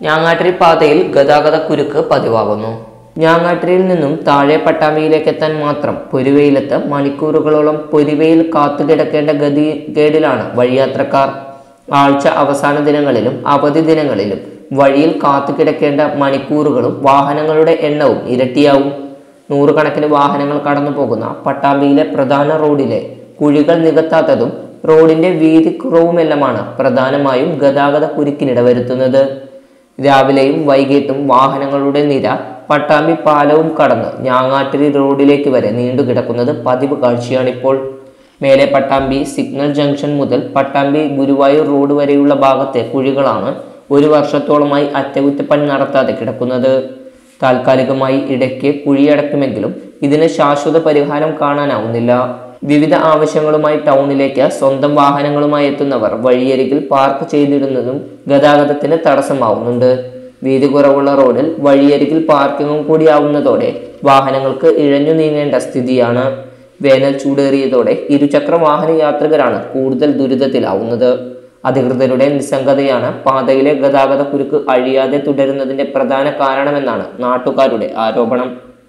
ഞാങ്ങാട്ടിരി പാതയിൽ ഗതാഗത കുരുക്ക് പതിവാകുന്നു ഞാങ്ങാട്ടിരിയിൽ നിന്നും താഴെ പട്ടാമ്പിയിലേക്ക് എത്താൻ മാത്രം പൊരുവയിലെത്ത് മണിക്കൂറുകളോളം പൊരുവയിൽ കാത്തുകിടക്കേണ്ട ഗതികേടിലാണ് വഴിയാത്രക്കാർ ആഴ്ച അവസാന ദിനങ്ങളിലും അവധി ദിനങ്ങളിലും വഴിയിൽ കാത്തുകിടക്കേണ്ട മണിക്കൂറുകളും വാഹനങ്ങളുടെ എണ്ണവും ഇരട്ടിയാവും നൂറുകണക്കിന് വാഹനങ്ങൾ കടന്നു പോകുന്ന പട്ടാമ്പിയിലെ പ്രധാന റോഡിലെ കുഴികൾ നികത്താത്തതും റോഡിന്റെ വീതി കുറവുമെല്ലാമാണ് പ്രധാനമായും ഗതാഗത കുരുക്കിനിടവരുത്തുന്നത് രാവിലെയും വൈകിട്ടും വാഹനങ്ങളുടെ നിര പട്ടാമ്പി പാലവും കടന്ന് ഞാങ്ങാട്ടിരി റോഡിലേക്ക് വരെ നീണ്ടുകിടക്കുന്നത് പതിവ് കാഴ്ചയാണിപ്പോൾ മേലെ പട്ടാമ്പി സിഗ്നൽ ജംഗ്ഷൻ മുതൽ പട്ടാമ്പി ഗുരുവായൂർ റോഡ് വരെയുള്ള ഭാഗത്തെ കുഴികളാണ് ഒരു വർഷത്തോളമായി അറ്റകുറ്റപ്പണി നടത്താതെ കിടക്കുന്നത് താൽക്കാലികമായി ഇടയ്ക്ക് കുഴിയടക്കുമെങ്കിലും ഇതിന് ശാശ്വത പരിഹാരം കാണാനാവുന്നില്ല വിവിധ ആവശ്യങ്ങളുമായി ടൗണിലേക്ക് സ്വന്തം വാഹനങ്ങളുമായി എത്തുന്നവർ വഴിയരികിൽ പാർക്ക് ചെയ്തിടുന്നതും ഗതാഗതത്തിന് തടസ്സമാവുന്നുണ്ട് വീതി കുറവുള്ള റോഡിൽ വഴിയരികിൽ പാർക്കിങ്ങും കൂടിയാവുന്നതോടെ വാഹനങ്ങൾക്ക് ഇഴഞ്ഞു നീങ്ങേണ്ട സ്ഥിതിയാണ് വേനൽ ചൂടേറിയതോടെ ഇരുചക്ര വാഹന യാത്രികരാണ് കൂടുതൽ ദുരിതത്തിലാവുന്നത് അധികൃതരുടെ നിസ്സംഗതയാണ് പാതയിലെ ഗതാഗത കുരുക്ക് അഴിയാതെ തുടരുന്നതിന്റെ പ്രധാന കാരണമെന്നാണ് നാട്ടുകാരുടെ ആരോപണം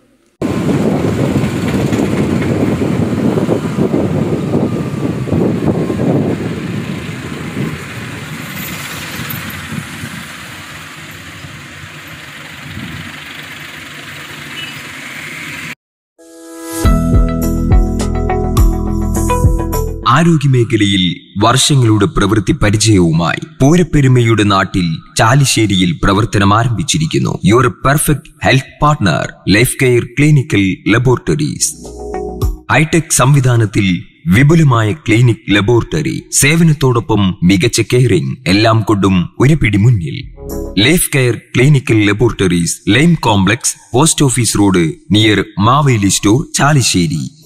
ആരോഗ്യമേഖലയിൽ വർഷങ്ങളുടെ പ്രവൃത്തി പരിചയവുമായി പൂരപ്പെരുമയുടെ നാട്ടിൽ ചാലിശ്ശേരിയിൽ പ്രവർത്തനം ആരംഭിച്ചിരിക്കുന്നു your perfect health partner life care clinical laboratories hi tech സംവിധാനത്തിൽ വിപുലമായ ക്ലിനിക് ലബോറട്ടറി സേവനത്തോടൊപ്പം മികച്ച കെയറിംഗ് എല്ലാം കൊണ്ടും ഒരു പിടി മുന്നിൽ life care clinical laboratories lime complex post office road near Maveli store Chalissery